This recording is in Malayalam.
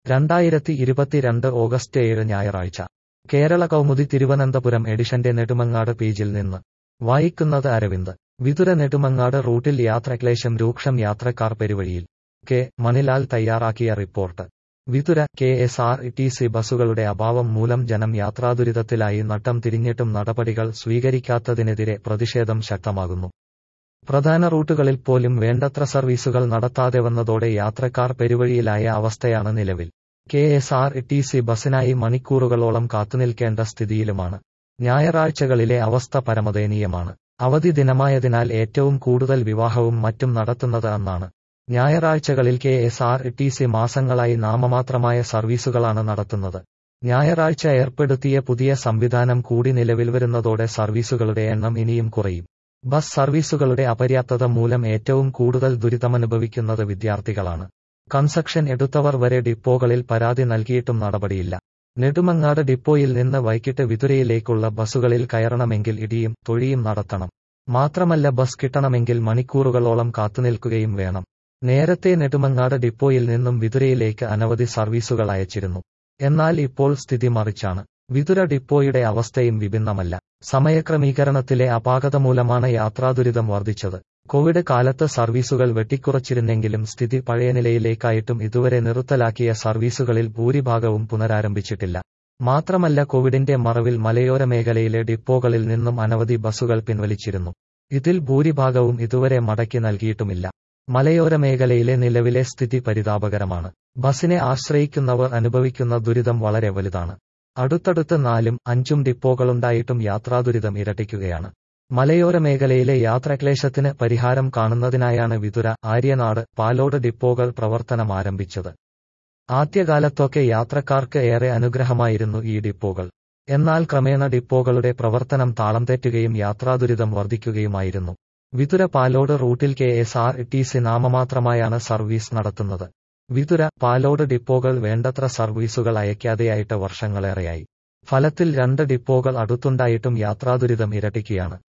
രണ്ടായിരത്തി ഇരുപത്തിരണ്ട് ഓഗസ്റ്റ് ഏഴ് ഞായറാഴ്ച കേരള കൗമുദി തിരുവനന്തപുരം എഡിഷന്റെ നെടുമങ്ങാട് പേജിൽ നിന്ന് വായിക്കുന്നത് അരവിന്ദ് വിതുര നെടുമങ്ങാട് റൂട്ടിൽ യാത്രക്ലേശം രൂക്ഷം യാത്രക്കാർ പെരുവഴിയിൽ കെ മണിലാൽ തയ്യാറാക്കിയ report Vithura K S R T C ബസുകളുടെ അഭാവം മൂലം ജനം യാത്രാദുരിതത്തിലായി നട്ടം തിരിഞ്ഞിട്ടും നടപടികൾ സ്വീകരിക്കാത്തതിനെതിരെ പ്രതിഷേധം ശക്തമാകുന്നു പ്രധാന റൂട്ടുകളിൽ പോലും വേണ്ടത്ര സർവീസുകൾ നടത്താതെ വന്നതോടെ യാത്രക്കാർ പെരുവഴിയിലായ അവസ്ഥയാണ് നിലവിൽ K S R T C ബസിനായി മണിക്കൂറുകളോളം കാത്തുനിൽക്കേണ്ട സ്ഥിതിയിലുമാണ് ഞായറാഴ്ചകളിലെ അവസ്ഥ പരമദയനീയമാണ് അവധി ദിനമായതിനാൽ ഏറ്റവും കൂടുതൽ വിവാഹവും മറ്റും നടത്തുന്നത് അന്നാണ് ഞായറാഴ്ചകളിൽ K S R T C മാസങ്ങളായി നാമമാത്രമായ സർവീസുകളാണ് നടത്തുന്നത് ഞായറാഴ്ച ഏർപ്പെടുത്തിയ പുതിയ സംവിധാനം കൂടി നിലവിൽ വരുന്നതോടെ സർവീസുകളുടെ എണ്ണം ഇനിയും കുറയും ബസ് സർവീസുകളുടെ അപര്യാപ്തത മൂലം ഏറ്റവും കൂടുതൽ ദുരിതമനുഭവിക്കുന്നത് വിദ്യാർത്ഥികളാണ് കൺസക്ഷൻ എടുത്തവർ വരെ ഡിപ്പോകളിൽ പരാതി നൽകിയിട്ടും നടപടിയില്ല നെടുമങ്ങാട് ഡിപ്പോയിൽ നിന്ന് വൈകിട്ട് വിതുരയിലേക്കുള്ള ബസ്സുകളിൽ കയറണമെങ്കിൽ ഇടിയും തൊഴിയും നടത്തണം മാത്രമല്ല ബസ് കിട്ടണമെങ്കിൽ മണിക്കൂറുകളോളം കാത്തുനിൽക്കുകയും വേണം നേരത്തെ നെടുമങ്ങാട് ഡിപ്പോയിൽ നിന്നും വിതുരയിലേക്ക് അനവധി സർവീസുകൾ അയച്ചിരുന്നു എന്നാൽ ഇപ്പോൾ സ്ഥിതി മറിച്ചാണ് വിതുര ഡിപ്പോയുടെ അവസ്ഥയും വിഭിന്നമല്ല സമയക്രമീകരണത്തിലെ അപാകത മൂലമാണ് യാത്രാദുരിതം വർദ്ധിച്ചത് കോവിഡ് കാലത്ത് സർവീസുകൾ വെട്ടിക്കുറച്ചിരുന്നെങ്കിലും സ്ഥിതി പഴയ നിലയിലേക്കായിട്ടും ഇതുവരെ നിർത്തലാക്കിയ സർവീസുകളിൽ ഭൂരിഭാഗവും പുനരാരംഭിച്ചിട്ടില്ല മാത്രമല്ല കോവിഡിന്റെ മറവിൽ മലയോര മേഖലയിലെ ഡിപ്പോകളിൽ നിന്നും അനവധി ബസുകൾ പിൻവലിച്ചിരുന്നു ഇതിൽ ഭൂരിഭാഗവും ഇതുവരെ മടക്കി നൽകിയിട്ടുമില്ല മലയോര മേഖലയിലെ നിലവിലെ സ്ഥിതി പരിതാപകരമാണ് ബസിനെ ആശ്രയിക്കുന്നവർ അനുഭവിക്കുന്ന ദുരിതം വളരെ വലുതാണ് അടുത്തടുത്ത് നാലും അഞ്ചും ഡിപ്പോകളുണ്ടായിട്ടും യാത്രാദുരിതം ഇരട്ടിക്കുകയാണ് മലയോര മേഖലയിലെ യാത്രാക്ലേശത്തിന് പരിഹാരം കാണുന്നതിനായാണ് വിതുര ആര്യനാട് പാലോട് ഡിപ്പോകൾ പ്രവർത്തനം ആരംഭിച്ചത് ആദ്യകാലത്തൊക്കെ യാത്രക്കാർക്ക് ഏറെ അനുഗ്രഹമായിരുന്നു ഈ ഡിപ്പോകൾ എന്നാൽ ക്രമേണ ഡിപ്പോകളുടെ പ്രവർത്തനം താളം തെറ്റുകയും യാത്രാദുരിതം വർദ്ധിക്കുകയുമായിരുന്നു വിതുര പാലോട് റൂട്ടിൽ K S R T C നാമമാത്രമായാണ് സർവീസ് നടത്തുന്നത് വിതുര പാലോട് ഡിപ്പോകൾ വേണ്ടത്ര സർവീസുകൾ അയക്കാതെയായിട്ട് വർഷങ്ങളേറെയായി ഫലത്തിൽ രണ്ട് ഡിപ്പോകൾ അടുത്തുണ്ടായിട്ടും യാത്രാദുരിതം ഇരട്ടിക്കുകയാണ്